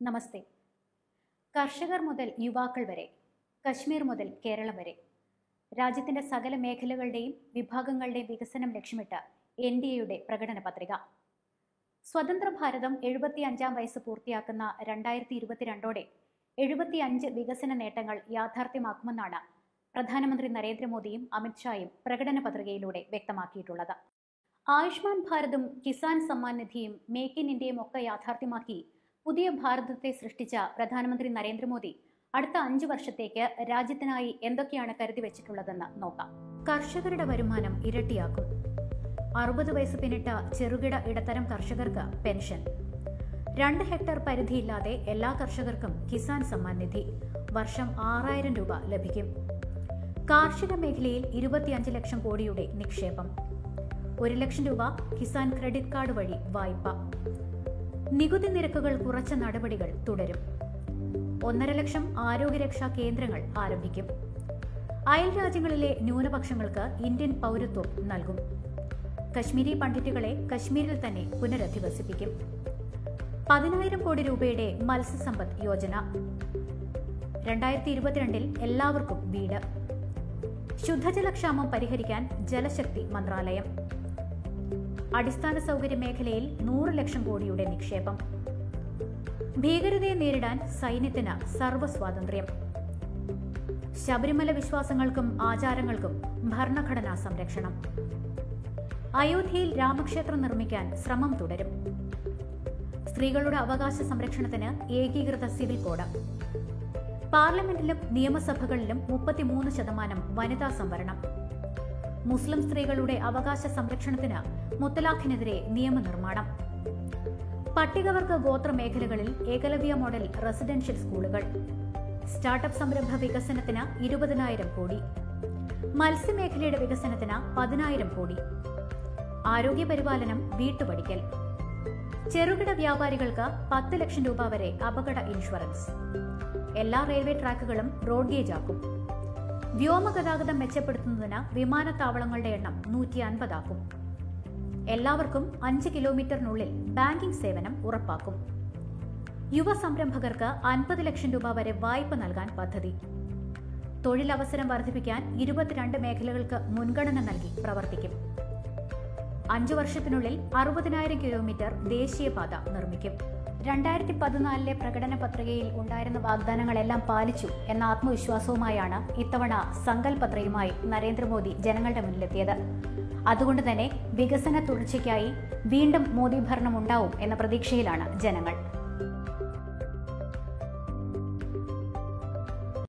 നമസ്തേ കർഷകർ മുതൽ യുവാക്കൾ വരെ കശ്മീർ മുതൽ കേരളം വരെ രാജ്യത്തിന്റെ സകല മേഖലകളുടെയും വിഭാഗങ്ങളുടെയും വികസനം ലക്ഷ്യമിട്ട് എൻ ഡി എയുടെ പ്രകടന പത്രിക സ്വതന്ത്ര ഭാരതം എഴുപത്തി അഞ്ചാം വയസ്സ് പൂർത്തിയാക്കുന്ന രണ്ടായിരത്തി ഇരുപത്തിരണ്ടോടെ എഴുപത്തിയഞ്ച് വികസന നേട്ടങ്ങൾ യാഥാർത്ഥ്യമാക്കുമെന്നാണ് പ്രധാനമന്ത്രി നരേന്ദ്രമോദിയും അമിത്ഷായും പ്രകടന പത്രികയിലൂടെ വ്യക്തമാക്കിയിട്ടുള്ളത് ആയുഷ്മാൻ ഭാരതും കിസാൻ സമ്മാൻ നിധിയും മേക്ക് ഇൻ ഇന്ത്യയും ഒക്കെ യാഥാർത്ഥ്യമാക്കി പുതിയ ഭാരതത്തെ സൃഷ്ടിച്ച പ്രധാനമന്ത്രി നരേന്ദ്രമോദി അടുത്ത അഞ്ചു വർഷത്തേക്ക് രാജ്യത്തിനായി എന്തൊക്കെയാണ് കരുതി വെച്ചിട്ടുള്ളതെന്ന് നോക്കാം കർഷകരുടെ വരുമാനം ഇരട്ടിയാക്കും അറുപത് വയസ്സ് പിന്നിട്ട ചെറുകിട ഇടത്തരം കർഷകർക്ക് പെൻഷൻ രണ്ട് ഹെക്ടർ പരിധിയില്ലാതെ എല്ലാ കർഷകർക്കും കിസാൻ സമ്മാൻ നിധി വർഷം ആറായിരം രൂപ ലഭിക്കും കാർഷിക മേഖലയിൽ ഇരുപത്തിയഞ്ച് ലക്ഷം കോടിയുടെ നിക്ഷേപം ഒരു ലക്ഷം രൂപ കിസാൻ ക്രെഡിറ്റ് കാർഡ് വഴി വായ്പ നികുതി നിരക്കുകൾ കുറച്ച നടപടികൾ തുടരും ഒന്നര ലക്ഷം ആരോഗ്യരക്ഷാ കേന്ദ്രങ്ങൾ ആരംഭിക്കും അയൽ രാജ്യങ്ങളിലെ ന്യൂനപക്ഷങ്ങൾക്ക് ഇന്ത്യൻ പൗരത്വം നൽകും കശ്മീരി പണ്ഡിറ്റുകളെ കശ്മീരിൽ തന്നെ പുനരധിവസിപ്പിക്കും പതിനായിരം കോടി രൂപയുടെ മത്സ്യസമ്പദ് യോജന രണ്ടായിരത്തി ഇരുപത്തിരണ്ടിൽ എല്ലാവർക്കും വീട് ശുദ്ധജലക്ഷാമം പരിഹരിക്കാൻ ജലശക്തി മന്ത്രാലയം അടിസ്ഥാന സൗകര്യ മേഖലയിൽ നൂറ് ലക്ഷം കോടിയുടെ നിക്ഷേപം ഭീകരതയെ നേരിടാൻ സൈന്യത്തിന് സർവ്വസ്വാതന്ത്ര്യം ശബരിമല വിശ്വാസങ്ങൾക്കും ആചാരങ്ങൾക്കും ഭരണഘടനാ സംരക്ഷണം അയോധ്യയിൽ രാമക്ഷേത്രം നിർമ്മിക്കാൻ ശ്രമം തുടരും സ്ത്രീകളുടെ അവകാശ സംരക്ഷണത്തിന് ഏകീകൃത സിവിൽ കോഡ് പാർലമെന്റിലും നിയമസഭകളിലും മുപ്പത്തിമൂന്ന് ശതമാനം വനിതാ സംവരണം മുസ്ലിം സ്ത്രീകളുടെ അവകാശ സംരക്ഷണത്തിന് മുത്തലാഖിനെതിരെ നിയമനിർമ്മാണം പട്ടികവർഗ ഗോത്ര മേഖലകളിൽ ഏകലവ്യ മോഡൽ റെസിഡൻഷ്യൽ സ്കൂളുകൾ സ്റ്റാർട്ടപ്പ് സംരംഭ വികസനത്തിന് ഇരുപതിനായിരം കോടി മത്സ്യമേഖലയുടെ വികസനത്തിന് പതിനായിരം കോടി ആരോഗ്യ പരിപാലനം വീട്ടുപടിക്കൽ ചെറുകിട വ്യാപാരികൾക്ക് പത്ത് ലക്ഷം രൂപ വരെ അപകട ഇൻഷുറൻസ് എല്ലാ റെയിൽവേ ട്രാക്കുകളും റോഡ് ഗേജ് ആക്കും വ്യോമഗതാഗതം മെച്ചപ്പെടുത്തുന്നതിന് വിമാനത്താവളങ്ങളുടെ എണ്ണം നൂറ്റി അൻപതാക്കും എല്ലാവർക്കും അഞ്ച് കിലോമീറ്ററിനുള്ളിൽ ബാങ്കിംഗ് സേവനം ഉറപ്പാക്കും യുവ സംരംഭകർക്ക് അൻപത് ലക്ഷം രൂപ വരെ വായ്പ നൽകാൻ പദ്ധതി തൊഴിലവസരം വർദ്ധിപ്പിക്കാൻ ഇരുപത്തിരണ്ട് മേഖലകൾക്ക് മുൻഗണന നൽകി പ്രവർത്തിക്കും അഞ്ചു വർഷത്തിനുള്ളിൽ അറുപതിനായിരം കിലോമീറ്റർ ദേശീയപാത നിർമ്മിക്കും രണ്ടായിരത്തി പതിനാലിലെ പ്രകടന പത്രികയിൽ ഉണ്ടായിരുന്ന വാഗ്ദാനങ്ങളെല്ലാം പാലിച്ചു എന്ന ആത്മവിശ്വാസവുമായാണ് ഇത്തവണ സങ്കൽപത്രയുമായി നരേന്ദ്രമോദി ജനങ്ങളുടെ മുന്നിലെത്തിയത് അതുകൊണ്ട് തന്നെ വികസന തുടർച്ചയ്ക്കായി വീണ്ടും മോദി ഭരണം ഉണ്ടാവും എന്ന പ്രതീക്ഷയിലാണ് ജനങ്ങൾ